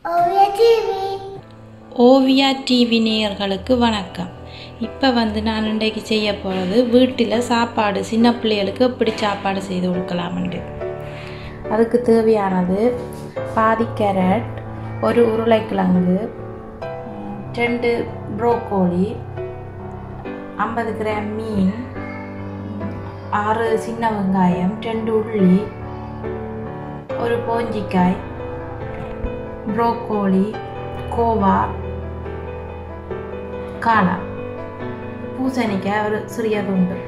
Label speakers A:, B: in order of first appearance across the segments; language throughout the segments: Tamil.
A: ஓவிய டிவி
B: ஓவியா டிவி நேயர்களுக்கு வணக்கம் இப்போ வந்து நான் இன்றைக்கு செய்ய போகிறது வீட்டில் சாப்பாடு சின்ன பிள்ளைகளுக்கு எப்படி சாப்பாடு செய்து கொடுக்கலாம்னு அதுக்கு தேவையானது பாதி கேரட் ஒரு உருளைக்கிழங்கு ம், ரெண்டு ப்ரோக்கோலி ஐம்பது கிராம் மீன் ம், ஆறு சின்ன வெங்காயம் ரெண்டு உள்ளி ஒரு போஞ்சிக்காய் ப்ரோக்கோலி கோவா காளா பூசணிக்காய் ஒரு சிறிய துண்டு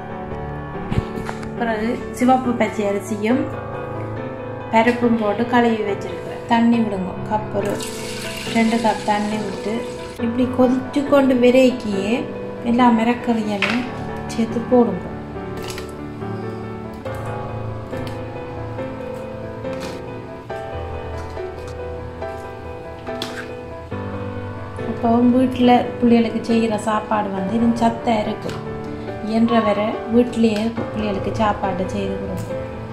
B: பிறகு சிவப்பு பச்சை அரிசியும் பருப்பும் போட்டு கழுவி வச்சிருக்கிறேன் தண்ணி விடுங்க கப் ஒரு ரெண்டு கப் தண்ணி விட்டு இப்படி கொதிச்சு கொண்டு விரைக்கியே எல்லா மிரக்கறியையும் சேர்த்து போடுங்க இப்போ வீட்டில் பிள்ளைகளுக்கு செய்கிற சாப்பாடு வந்து இது சத்தாக இருக்கும் இயன்ற வரை வீட்டிலேயே பிள்ளைகளுக்கு சாப்பாடு செய்து கொடுங்க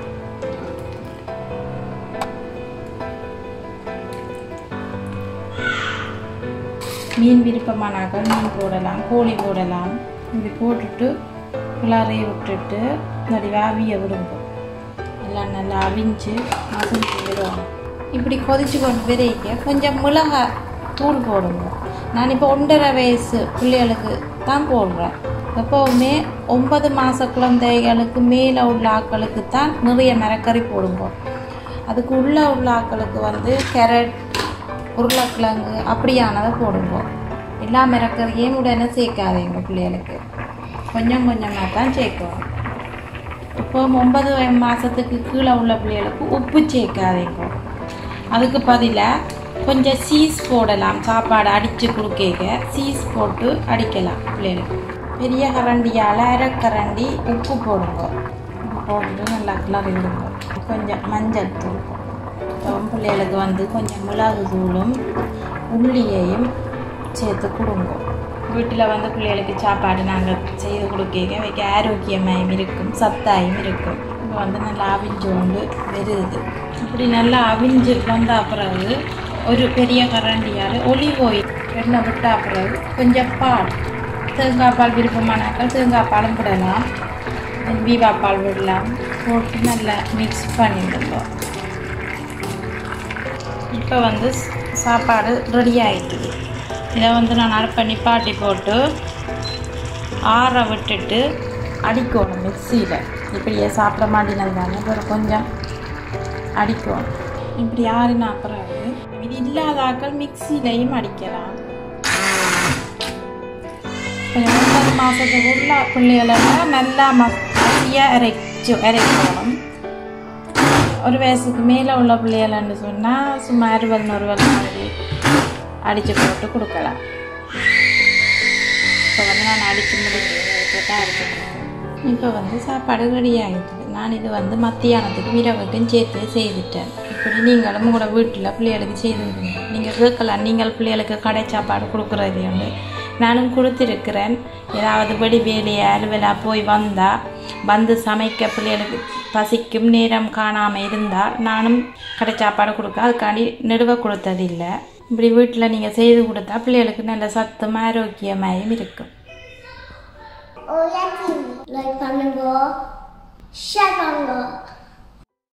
B: மீன் விருப்பமானாக்கள் மீன் போடலாம் கோழி போடலாம் இப்படி போட்டுட்டு கிளறைய விட்டுட்டு இந்த வாவியை விடுங்க எல்லாம் நல்லா அவிஞ்சு மசிஞ்சு விடுவாங்க இப்படி கொதிச்சு கொண்டு விதைக்க கொஞ்சம் மிளகாய் தூள் போடுங்க நான் இப்போ ஒன்றரை வயசு பிள்ளைகளுக்கு தான் போடுறேன் எப்போவுமே ஒன்பது மாத குழந்தைகளுக்கு மேலே உள்ள ஆட்களுக்கு தான் நிறைய மரக்கறி போடுங்க அதுக்கு உள்ளே உள்ள ஆட்களுக்கு வந்து கேரட் உருளைக்கிழங்கு அப்படியானதை போடுங்க எல்லா மிரக்கறியும் உடனே சேர்க்காதீங்க பிள்ளைகளுக்கு கொஞ்சம் கொஞ்சமாக தான் சேர்க்கணும் இப்போ ஒன்பது மாதத்துக்கு கீழே உள்ள பிள்ளைகளுக்கு உப்பு சேர்க்காதீங்க அதுக்கு பதிலாக கொஞ்சம் சீஸ் போடலாம் சாப்பாடு அடித்து கொடுக்க சீஸ் போட்டு அடிக்கலாம் பிள்ளைகளுக்கு பெரிய கரண்டியால் அரை கரண்டி உப்பு போடுங்க உப்பு போட்டு நல்லா கிளறி விடுங்க கொஞ்சம் மஞ்சள் தூள் அப்புறம் பிள்ளைகளுக்கு வந்து கொஞ்சம் மிளகு தூளும் உள்ளியையும் சேர்த்து கொடுங்க வீட்டில் வந்து பிள்ளைகளுக்கு சாப்பாடு நாங்கள் செய்து கொடுக்க வைக்க ஆரோக்கியமாயும் இருக்கும் சத்தாயும் இருக்கும் இப்போ வந்து நல்லா அவிஞ்சு கொண்டு வருது இப்படி நல்லா அவிஞ்சு வந்த பிறகு ஒரு பெரிய கரண்டியால் ஒலிவ் ஆயில் எண்ணெய் விட்ட பிறகு கொஞ்சம் பால் தேங்காய் பால் விருப்பமானாக்கள் தேங்காய் பாலும் விடலாம் வீவா பால் விடலாம் போட்டு நல்லா மிக்ஸ் பண்ணிவிடுங்க இப்போ வந்து சாப்பாடு ரெடி ஆகிட்டுது இதை வந்து நான் அடுப்பை நிப்பாட்டி போட்டு ஆற விட்டுட்டு அடிக்கணும் மிக்சியில் இப்படியே சாப்பிட மாட்டேனது தானே அப்புறம் கொஞ்சம் அடிக்கணும் இப்படி ஆறின பிறகு இது இல்லாத ஆக்கள் மிக்சிலையும் அடிக்கலாம் கொஞ்சம் ஒன்பது மாதத்துக்கு உள்ள பிள்ளைகளெல்லாம் நல்லா மசியாக அரைச்சு அரைக்கணும் ஒரு வயசுக்கு மேலே உள்ள பிள்ளைகள்னு சொன்னால் சும்மா அறுபது நூறுவல் மாதிரி அடித்து போட்டு கொடுக்கலாம் இப்போ வந்து நான் அடித்து முடிச்சு தான் அடிச்சு இப்போ வந்து சாப்பாடு ரெடி ஆகிடுது நான் இது வந்து மத்தியானத்துக்கு இரவுக்கும் சேர்த்து செய்துட்டேன் இப்படி நீங்களும் உங்களோட வீட்டில் பிள்ளைகளுக்கு செய்து நீங்கள் கேட்கலாம் நீங்கள் பிள்ளைகளுக்கு கடை சாப்பாடு கொடுக்குறது உண்டு நானும் கொடுத்துருக்கிறேன் ஏதாவது வெடி வேலையை அலுவலாக போய் வந்தால் வந்து சமைக்க பிள்ளைகளுக்கு பசிக்கும் நேரம் காணாமல் இருந்தால் நானும் கடை சாப்பாடு கொடுக்க அதுக்காண்டி நெடுவ கொடுத்ததில்லை இப்படி வீட்டில் நீங்கள் செய்து கொடுத்தா பிள்ளைகளுக்கு நல்ல சத்தும் ஆரோக்கியமாயும் இருக்கும்
A: ஓவிய டிவி லைக் பண்ணுங்க ஷேர் பண்ணுங்க